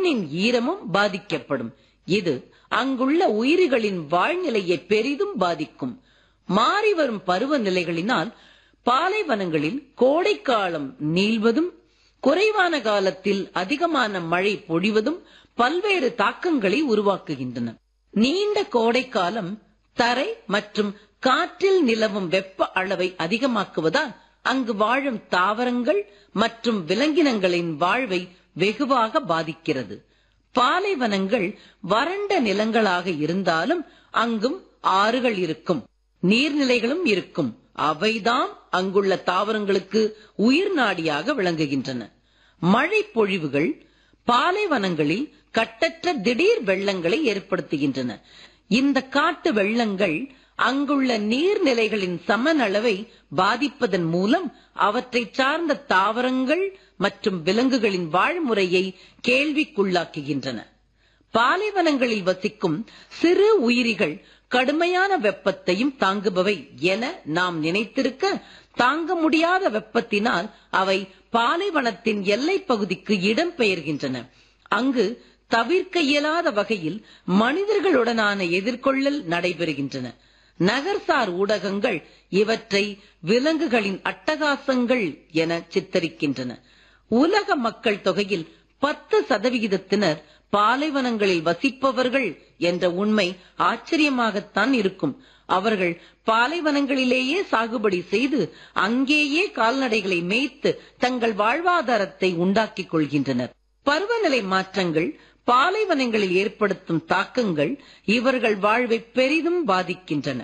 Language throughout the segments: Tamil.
மண்ணின் ஈரமும் பாதிக்கப்படும் இது அங்குள்ள உயிரிகளின் வாழ்நிலையை பெரிதும் பாதிக்கும் மாறிவரும் பருவநிலைகளினால் பாலைவனங்களில் கோடைக்காலம் நீள்வதும் குறைவான காலத்தில் அதிகமான மழை பொழிவதும் பல்வேறு தாக்கங்களை உருவாக்குகின்றன நீண்ட கோடைக்காலம் தரை மற்றும் காற்றில் நிலவும் வெப்ப அளவை அதிகமாக்குவதால் அங்கு வாழும் தாவரங்கள் மற்றும் விலங்கினங்களின் வாழ்வை வெகுவாக பாதிக்கிறது பாலைவனங்கள் வறண்ட நிலங்களாக இருந்தாலும் அங்கும் ஆறுகள் இருக்கும் நீர்நிலைகளும் இருக்கும் அவைதாம் அங்குள்ள தாவரங்களுக்கு உயிர் நாடியாக விளங்குகின்றன மழை பொழிவுகள் பாலைவனங்களில் கட்டற்ற திடீர் வெள்ளங்களை ஏற்படுத்துகின்றன இந்த காட்டு வெள்ளங்கள் அங்குள்ள நீர்நிலைகளின் சமநளவை பாதிப்பதன் மூலம் அவற்றை சார்ந்த தாவரங்கள் மற்றும் விலங்குகளின் வாழ்முறையை கேள்விக்குள்ளாக்குகின்றன பாலைவனங்களில் வசிக்கும் சிறு உயிரிகள் கடுமையான வெப்பத்தையும் தாங்குபவை என நாம் நினைத்திருக்க தாங்க முடியாத வெப்பத்தினால் அவை பாலைவனத்தின் எல்லைப் பகுதிக்கு இடம்பெயர்கின்றன அங்கு தவிர்க்க இயலாத வகையில் மனிதர்களுடனான எதிர்கொள்ளல் நடைபெறுகின்றன நகர்சார் ஊடகங்கள் இவற்றை விலங்குகளின் அட்டகாசங்கள் என சித்தரிக்கின்றன உலக மக்கள் தொகையில் பத்து சதவிகிதத்தினர் பாலைவனங்களில் வசிப்பவர்கள் என்ற உண்மை ஆச்சரியமாகத்தான் இருக்கும் அவர்கள் பாலைவனங்களிலேயே சாகுபடி செய்து அங்கேயே கால்நடைகளை மேய்த்து தங்கள் வாழ்வாதாரத்தை உண்டாக்கிக் கொள்கின்றனர் பருவநிலை மாற்றங்கள் பாலைவனங்களில் ஏற்படுத்தும் தாக்கங்கள் இவர்கள் வாழ்வை பெரிதும் பாதிக்கின்றன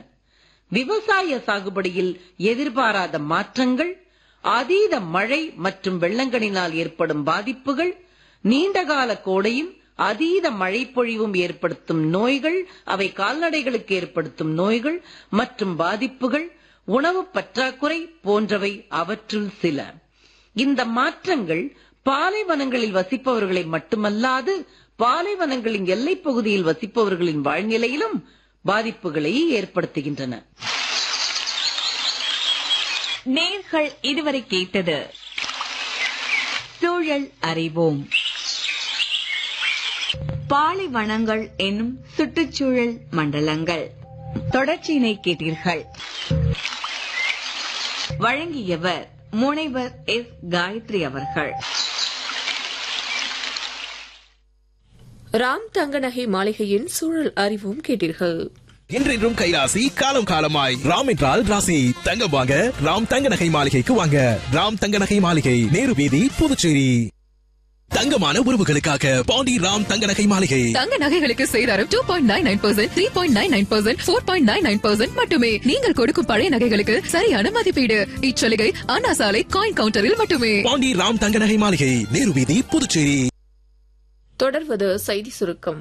விவசாய சாகுபடியில் எதிர்பாராத மாற்றங்கள் அதீத மழை மற்றும் வெள்ளங்களினால் ஏற்படும் பாதிப்புகள் நீண்டகால கோடையும் அதீத மழை பொழிவும் ஏற்படுத்தும் நோய்கள் அவை கால்நடைகளுக்கு ஏற்படுத்தும் நோய்கள் மற்றும் பாதிப்புகள் உணவு பற்றாக்குறை போன்றவை அவற்றுள் சில இந்த மாற்றங்கள் பாலைவனங்களில் வசிப்பவர்களை மட்டுமல்லாது பாலைவனங்களின் எல்லைப் பகுதியில் வசிப்பவர்களின் வாழ்நிலையிலும் பாதிப்புகளை ஏற்படுத்துகின்றன நேர்கள் இதுவரை கேட்டது சூழல் அறிவோம் பாலைவனங்கள் என்னும் சுற்றுச்சூழல் மண்டலங்கள் தொடர்ச்சியினை கேட்டீர்கள் வழங்கியவர் முனைவர் எஸ் காயத்ரி அவர்கள் ராம் தங்கநகை மாளிகையின் சூழல் அறிவும் கேட்டீர்கள் என்றென்றும் கைராசி காலம் காலமாய் ராம் என்றால் ராசி தங்கம் வாங்க ராம் தங்க நகை மாளிகைக்கு வாங்க ராம் தங்க நகை மாளிகை நேரு வீதி புதுச்சேரி தங்கமான உறவுகளுக்காக பாண்டி ராம் தங்க நகை மாளிகை தங்க நகைகளுக்கு சேதாரம் two point nine nine percent three point nine nine percent four point nine nine percent மட்டுமே நீங்கள் கொடுக்கும் பழைய நகைகளுக்கு சரியான மதிப்பீடு இச்சலுகை அண்ணா சாலை காயின் கவுண்டரில் மட்டுமே பாண்டி ராம் தங்க நகை மாளிகை நேரு வீதி புதுச்சேரி தொடர்வது செய்தி சுருக்கம்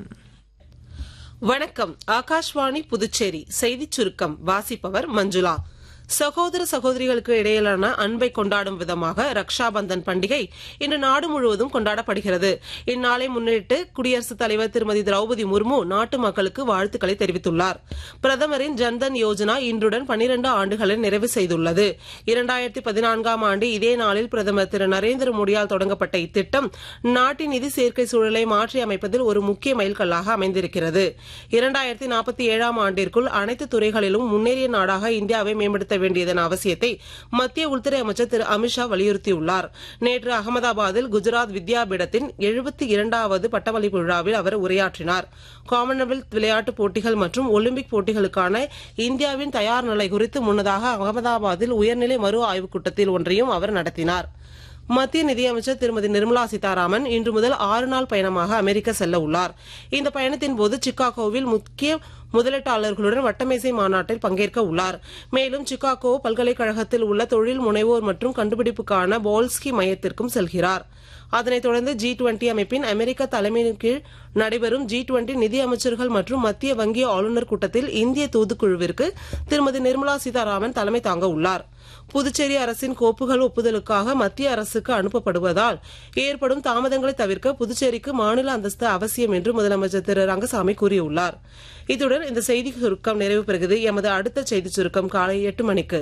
வணக்கம் ஆகாஷ்வாணி புதுச்சேரி செய்திச் சுருக்கம் வாசிப்பவர் மஞ்சுளா சகோதர சகோதரிகளுக்கு இடையிலான அன்பை கொண்டாடும் விதமாக ரக்ஷாபந்தன் பண்டிகை இன்று நாடு முழுவதும் கொண்டாடப்படுகிறது இந்நாளை முன்னிட்டு குடியரசுத் தலைவர் திருமதி திரௌபதி முர்மு நாட்டு மக்களுக்கு வாழ்த்துக்களை தெரிவித்துள்ளார் பிரதமரின் ஜன்தன் யோஜனா இன்றுடன் பனிரண்டு ஆண்டுகளை நிறைவு செய்துள்ளது இரண்டாயிரத்தி பதினான்காம் ஆண்டு இதே நாளில் பிரதமர் திரு நரேந்திர மோடியால் தொடங்கப்பட்ட இத்திட்டம் நாட்டின் நிதி சேர்க்கை சூழலை மாற்றி அமைப்பதில் ஒரு முக்கிய மைல்கல்லாக அமைந்திருக்கிறது இரண்டாயிரத்தி நாற்பத்தி ஏழாம் ஆண்டிற்குள் அனைத்து துறைகளிலும் முன்னேறிய நாடாக இந்தியாவை மேம்படுத்த வேண்டியதன் அவசியத்தை மத்திய உள்துறை அமைச்சர் திரு அமித்ஷா வலியுறுத்தியுள்ளார் நேற்று அகமதாபாத்தில் குஜராத் வித்யாபீடத்தின் எழுபத்தி இரண்டாவது பட்டமளிப்பு விழாவில் அவர் உரையாற்றினார் காமன்வெல்த் விளையாட்டுப் போட்டிகள் மற்றும் ஒலிம்பிக் போட்டிகளுக்கான இந்தியாவின் தயார் நிலை குறித்து முன்னதாக அகமதாபாத்தில் உயர்நிலை மறு ஆய்வுக் கூட்டத்தில் ஒன்றையும் அவர் நடத்தினார் மத்திய நிதியமைச்சர் திருமதி நிர்மலா சீதாராமன் இன்று முதல் ஆறு நாள் பயணமாக அமெரிக்கா செல்ல உள்ளார் இந்த பயணத்தின் போது சிக்காகோவில் முக்கிய முதலீட்டாளர்களுடன் வட்டமேசை மாநாட்டில் பங்கேற்க உள்ளார் மேலும் சிக்காகோ பல்கலைக்கழகத்தில் உள்ள தொழில் முனைவோர் மற்றும் கண்டுபிடிப்புக்கான போல்ஸ்கி மையத்திற்கும் செல்கிறார் அதனைத் தொடர்ந்து ஜி டுவெண்டி அமைப்பின் அமெரிக்க தலைமையின் கீழ் நடைபெறும் ஜி டுவெண்டி நிதி அமைச்சர்கள் மற்றும் மத்திய வங்கி ஆளுநர் கூட்டத்தில் இந்திய தூதுக்குழுவிற்கு திருமதி நிர்மலா சீதாராமன் தலைமை தாங்க உள்ளார் புதுச்சேரி அரசின் கோப்புகள் ஒப்புதலுக்காக மத்திய அரசுக்கு அனுப்பப்படுவதால் ஏற்படும் தாமதங்களை தவிர்க்க புதுச்சேரிக்கு மாநில அந்தஸ்து அவசியம் என்று முதலமைச்சர் திரு ரங்கசாமி கூறியுள்ளார் இத்துடன் இந்த செய்தி சுருக்கம் நிறைவு பெறுகிறது எமது அடுத்த செய்தி சுருக்கம் காலை எட்டு மணிக்கு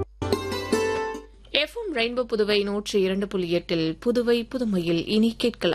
எஃப்எம் ரெயின்போ புதுவை நூற்றி இரண்டு புள்ளி எட்டில் புதுவை புதுமையில் இனி கேட்கலாம்